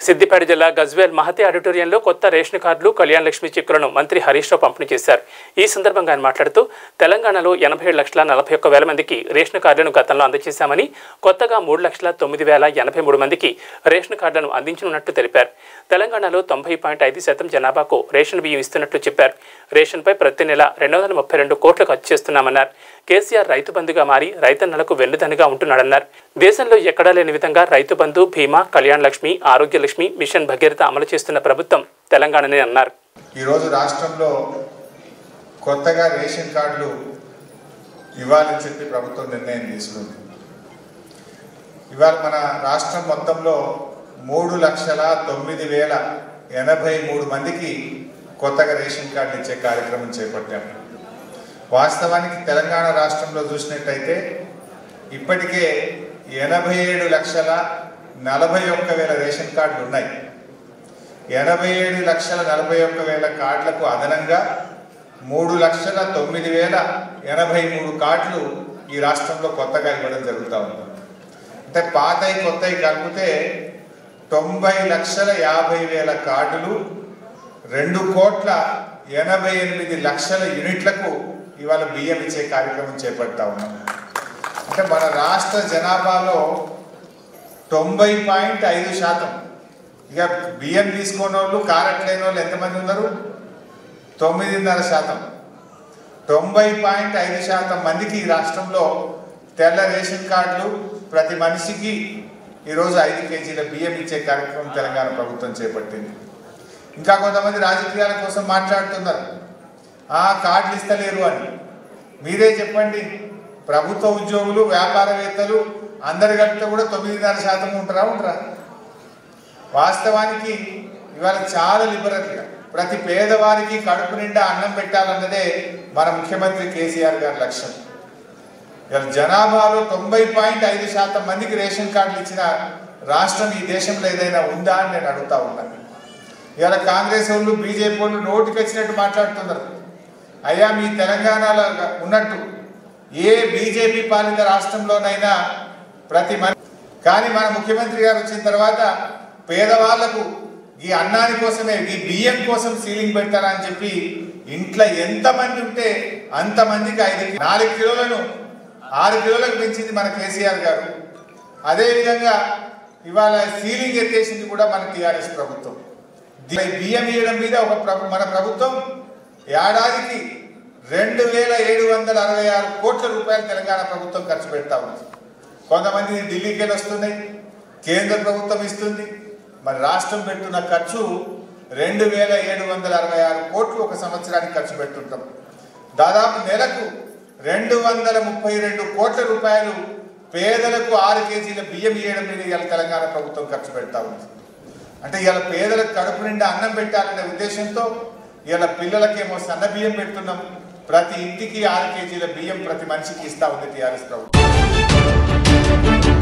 సిద్దిపేట జిల్లా గజ్వేల్ మహతి ఆడిటోరియంలో కొత్త రేషన్ కార్డులు కళ్యాణ లక్ష్మి చెక్కులను మంత్రి హరీష్ రావు పంపిణీ చేశారు ఈ సందర్భంగా ఆయన మాట్లాడుతూ తెలంగాణలో ఎనభై ఏడు లక్షల నలభై ఒక్క వేల మందికి రేషన్ కార్డులను గతంలో అందజేశామని కొత్తగా మూడు లక్షల తొమ్మిది వేల ఎనభై మూడు మందికి రేషన్ కార్డులను అందించనున్నట్లు తెలిపారు తెలంగాణలో తొంభై పాయింట్ ఐదు శాతం జనాభాకు రేషన్ బియ్యం ఇస్తున్నట్లు చెప్పారు రేషన్పై ప్రతి నెల రెండు వందల ముప్పై రెండు కోట్లు ఖర్చు చేస్తున్నామన్నారు కేసీఆర్ రైతు బంధుగా మారి రైతన్నలకు వెన్నుదన్నుగా ఉంటున్నాడన్నారు దేశంలో ఎక్కడా లేని విధంగా రైతు బంధు బీమా కళ్యాణ లక్ష్మి ఆరోగ్య లక్ష్మి మిషన్ భగీరథ అమలు చేస్తున్న ప్రభుత్వం తెలంగాణనే అన్నారు ఈరోజు రాష్ట్రంలో కొత్తగా రేషన్ కార్డులు ఇవ్వాలని చెప్పి ప్రభుత్వం నిర్ణయం తీసుకుంది ఇవాళ మన రాష్ట్రం మొత్తంలో మూడు లక్షల తొమ్మిది వేల ఎనభై మూడు మందికి కొత్తగా రేషన్ కార్డులు ఇచ్చే కార్యక్రమం చేపట్టాం వాస్తవానికి తెలంగాణ రాష్ట్రంలో చూసినట్టయితే ఇప్పటికే ఎనభై ఏడు లక్షల నలభై ఒక్క వేల రేషన్ కార్డులు ఉన్నాయి ఎనభై ఏడు లక్షల నలభై ఒక్క వేల కార్డులకు అదనంగా మూడు లక్షల తొమ్మిది వేల ఎనభై మూడు కార్డులు ఈ రాష్ట్రంలో కొత్తగా ఇవ్వడం జరుగుతూ ఉంది అంటే పాతయి కొత్తవి కలిపితే తొంభై లక్షల యాభై వేల కార్డులు రెండు కోట్ల ఎనభై ఎనిమిది లక్షల యూనిట్లకు ఇవాళ బియ్యం ఇచ్చే కార్యక్రమం చేపడతా ఉన్నాం అంటే మన రాష్ట్ర జనాభాలో తొంభై పాయింట్ ఐదు శాతం ఇక బియ్యం తీసుకున్న వాళ్ళు కారెట్ లేని వాళ్ళు ఎంతమంది ఉన్నారు తొమ్మిదిన్నర శాతం తొంభై పాయింట్ ఐదు శాతం మందికి ఈ రాష్ట్రంలో తెల్ల రేషన్ కార్డులు ప్రతి మనిషికి ఈరోజు ఐదు కేజీల బియ్యం ఇచ్చే కార్యక్రమం తెలంగాణ ప్రభుత్వం చేపట్టింది ఇంకా కొంతమంది రాజకీయాల కోసం మాట్లాడుతున్నారు ఆ కార్డులు ఇస్తలేరు అని మీరే చెప్పండి ప్రభుత్వ ఉద్యోగులు వ్యాపారవేత్తలు అందరు కలిపితే కూడా తొమ్మిదిన్నర శాతం ఉంటారా ఉంటారా వాస్తవానికి ఇవాళ చాలా లిబరల్గా ప్రతి పేదవారికి కడుపు నిండా అన్నం పెట్టాలన్నదే మన ముఖ్యమంత్రి కేసీఆర్ గారి లక్ష్యం ఇవాళ జనాభాలో తొంభై పాయింట్ ఐదు శాతం మందికి రేషన్ కార్డులు ఇచ్చిన రాష్ట్రం ఈ దేశంలో ఏదైనా ఉందా అని నేను అడుగుతా ఉన్నాను ఇవాళ కాంగ్రెస్ వాళ్ళు బీజేపీ వాళ్ళు నోటికి వచ్చినట్టు మాట్లాడుతున్నారు అయ్యా మీ తెలంగాణలో ఉన్నట్టు ఏ బీజేపీ పాలిత రాష్ట్రంలోనైనా ప్రతి మన కానీ మన ముఖ్యమంత్రి గారు వచ్చిన తర్వాత పేదవాళ్లకు ఈ అన్నాని కోసమే ఈ బియ్యం కోసం సీలింగ్ పెడతారా అని చెప్పి ఇంట్లో ఎంతమంది ఉంటే అంతమందికి ఐదు నాలుగు కిలోలను ఆరు కిలోలకు పెంచింది మన కేసీఆర్ గారు అదేవిధంగా ఇవాళ సీలింగ్ ఎత్తేసింది కూడా మన టీఆర్ఎస్ ప్రభుత్వం దీ- బియ్యం ఇవ్వడం మీద ఒక ప్రభు మన ప్రభుత్వం ఏడాదికి రెండు వేల ఏడు వందల అరవై ఆరు కోట్ల రూపాయలు తెలంగాణ ప్రభుత్వం ఖర్చు పెడతా ఉంది కొంతమంది ఢిల్లీకి వెళ్ళి వస్తున్నాయి కేంద్ర ప్రభుత్వం ఇస్తుంది మరి రాష్ట్రం పెడుతున్న ఖర్చు రెండు వేల ఏడు వందల అరవై ఆరు కోట్లు ఒక సంవత్సరానికి ఖర్చు పెడుతుంటాం దాదాపు నెలకు రెండు వందల ముప్పై రెండు కోట్ల రూపాయలు పేదలకు ఆరు కేజీల బియ్యం ఇవ్వడం మీద ఇవాళ తెలంగాణ ప్రభుత్వం ఖర్చు పెడతా ఉంది అంటే ఇవాళ పేదలకు కడుపు నిండా అన్నం పెట్టాలనే ఉద్దేశంతో ఇవాళ పిల్లలకేమో సన్న బియ్యం పెడుతున్నాం ప్రతి ఇంటికి ఆరు కేజీల బియ్యం ప్రతి మనిషికి ఇస్తా ఉంది టీఆర్ఎస్ ప్రభుత్వం